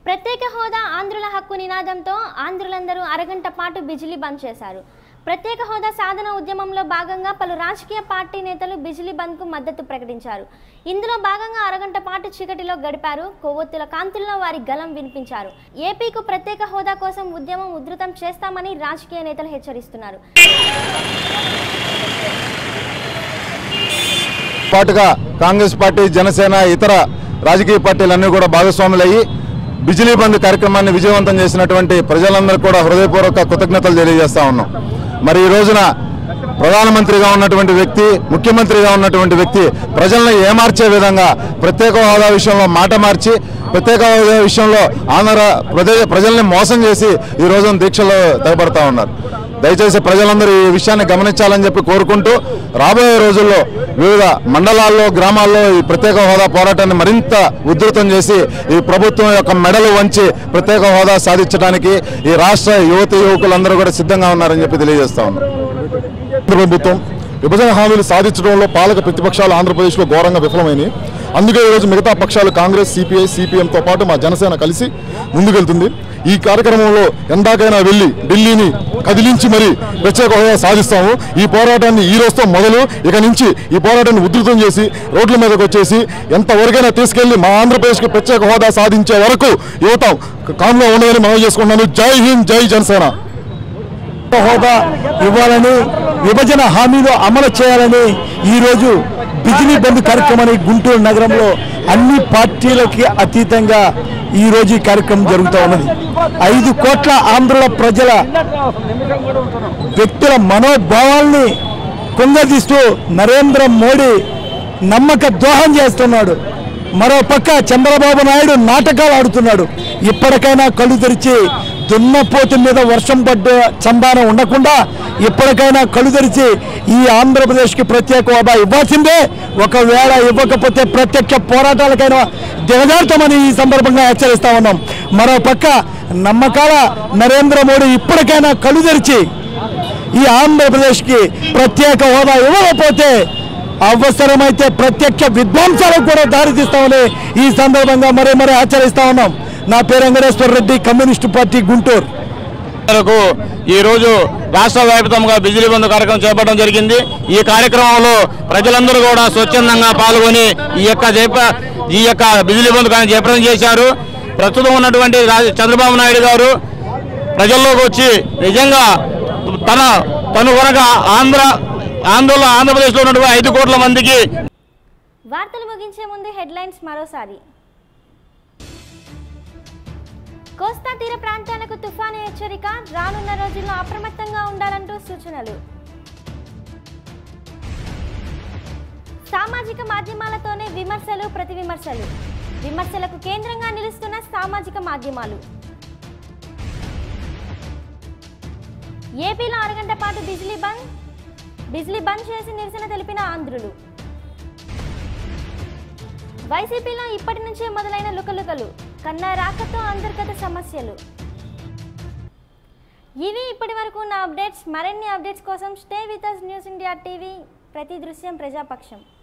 ప్రత్యేక హోదా ఆంధ్రుల హక్కు నినాదంతో ఆంధ్రులందరూ అరగంట పాటు బిజిలీ బంద్ చేశారు ప్రత్యేక హోదా సాధన ఉద్యమంలో భాగంగా పలు రాజకీయ పార్టీ నేతలు బిజిలీ బంద్కు మద్దతు ప్రకటించారు ఇందులో భాగంగా అరగంట పాటు చీకటిలో గడిపారు కొవ్వొత్తుల కాంతుల్లో వారి గలం వినిపించారు ఏపీకు ప్రత్యేక హోదా కోసం ఉద్యమం ఉధృతం చేస్తామని రాజకీయ నేతలు హెచ్చరిస్తున్నారు పాటుగా కాంగ్రెస్ పార్టీ జనసేన ఇతర రాజకీయ పార్టీలన్నీ కూడా భాగస్వాములయ్యి బిజిలీ బంద్ కార్యక్రమాన్ని విజయవంతం చేసినటువంటి ప్రజలందరూ కూడా హృదయపూర్వక కృతజ్ఞతలు తెలియజేస్తా ఉన్నాం మరి ఈ రోజున ప్రధానమంత్రిగా ఉన్నటువంటి వ్యక్తి ముఖ్యమంత్రిగా ఉన్నటువంటి వ్యక్తి ప్రజలను ఏమార్చే విధంగా ప్రత్యేక హోదా విషయంలో మాట మార్చి ప్రత్యేక హోదా విషయంలో ఆంధ్ర ప్రజ ప్రజల్ని మోసం చేసి ఈ రోజున దీక్షలో తెగబడతా ఉన్నారు దయచేసి ప్రజలందరూ ఈ విషయాన్ని గమనించాలని చెప్పి కోరుకుంటూ రాబోయే రోజుల్లో వివిధ మండలాల్లో గ్రామాల్లో ఈ ప్రత్యేక హోదా పోరాటాన్ని మరింత ఉధృతం చేసి ఈ ప్రభుత్వం యొక్క మెడలు వంచి ప్రత్యేక హోదా సాధించడానికి ఈ రాష్ట్ర యువతి యువకులందరూ కూడా సిద్ధంగా ఉన్నారని చెప్పి తెలియజేస్తా ఉన్నాం కేంద్ర ప్రభుత్వం విభజన హామీలు సాధించడంలో పాలక ప్రతిపక్షాలు ఆంధ్రప్రదేశ్లో ఘోరంగా విఫలమైనవి అందుకే ఈరోజు మిగతా పక్షాలు కాంగ్రెస్ సిపిఐ సిపిఎంతో పాటు మా జనసేన కలిసి ముందుకెళ్తుంది ఈ కార్యక్రమంలో ఎందాకైనా వెళ్ళి ఢిల్లీని కదిలించి మరి ప్రత్యేక హోదా సాధిస్తాము ఈ పోరాటాన్ని ఈ రోజుతో మొదలు ఇక నుంచి ఈ పోరాటాన్ని ఉధృతం చేసి రోడ్ల మీదకి వచ్చేసి ఎంతవరకైనా తీసుకెళ్లి మా ఆంధ్రప్రదేశ్కి ప్రత్యేక హోదా సాధించే వరకు యువత కామ్గా ఉండదని మనం చేసుకుంటున్నాను జై హింద్ జై జనసేన హోదా ఇవ్వాలని విభజన హామీలు అమలు చేయాలని ఈరోజు బిజిలీ బంద్ కార్యక్రమాన్ని గుంటూరు నగరంలో అన్ని పార్టీలకి అతీతంగా ఈ రోజు ఈ కార్యక్రమం జరుగుతూ ఉన్నది ఐదు కోట్ల ఆంధ్రుల ప్రజల వ్యక్తుల మనోభావాల్ని కుంగదీస్తూ నరేంద్ర మోడీ నమ్మక ద్రోహం చేస్తున్నాడు మరో పక్క చంద్రబాబు నాయుడు నాటకాలు ఆడుతున్నాడు ఇప్పటికైనా కళ్ళు తెరిచి దున్నపోతు మీద వర్షం పడ్డ చందాన ఉండకుండా ఇప్పటికైనా కళ్ళు తెరిచి ఈ ఆంధ్రప్రదేశ్కి ప్రత్యేక హోదా ఇవ్వాల్సిందే ఒకవేళ ఇవ్వకపోతే ప్రత్యక్ష పోరాటాలకైనా దిగజారుతామని ఈ సందర్భంగా హెచ్చరిస్తా ఉన్నాం మరో పక్క నమ్మకాల నరేంద్ర మోడీ ఇప్పటికైనా కళ్ళు తెరిచి ఈ ఆంధ్రప్రదేశ్కి ప్రత్యేక హోదా ఇవ్వకపోతే అవసరమైతే ప్రత్యక్ష విధ్వంసాలకు కూడా దారితీస్తామని ఈ సందర్భంగా మరీ మరీ హెచ్చరిస్తా ఉన్నాం నా పేరు వెంకటేశ్వర రెడ్డి కమ్యూనిస్టు పార్టీ గుంటూరు మేరకు ఈ రోజు రాష్ట్ర వ్యాప్తంగా బిజిలీ బంద్ కార్యక్రమం చేపట్టడం జరిగింది ఈ కార్యక్రమంలో ప్రజలందరూ కూడా స్వచ్ఛందంగా పాల్గొని ఈ యొక్క చేప- ఈ యొక్క బిజిలీ బంద్ కార్యక్రమం చేపట్టడం చేశారు ప్రస్తుతం ఉన్నటువంటి రా- చంద్రబాబు నాయుడు గారు ప్రజల్లోకి వచ్చి నిజంగా తన తను కనుక ఆంధ్ర ఆంధ్రలో ఆంధ్రప్రదేశ్లో ఉన్నటువంటి ఐదు కోట్ల మందికి వార్తలు ముగించే ముందు హెడ్లైన్స్ మరోసారి కోస్తా తీర ప్రాంతాలకు తుఫాను హెచ్చరిక రానున్న రోజుల్లో అప్రమత్తంగా ఉండాలంటూ సూచనలు సామాజిక మాధ్యమాలతోనే విమర్శలు ప్రతి విమర్శలు విమర్శలకు కేంద్రంగా నిలుస్తున్న సామాజిక మాధ్యమాలు ఏపీలో అరగంట పాటు బిజిలీ బంద్ బిజిలీ బంద్ చేసి నిరసన తెలిపిన ఆంధ్రులు వైసీపీలో ఇప్పటి నుంచే మొదలైన లుకలుకలు కన్నా రాకతో అంతర్గత సమస్యలు ఇవి ఇప్పటి వరకు ఉన్న అప్డేట్స్ మరిన్ని అప్డేట్స్ కోసం stay with us news India TV ప్రతి దృశ్యం ప్రజాపక్షం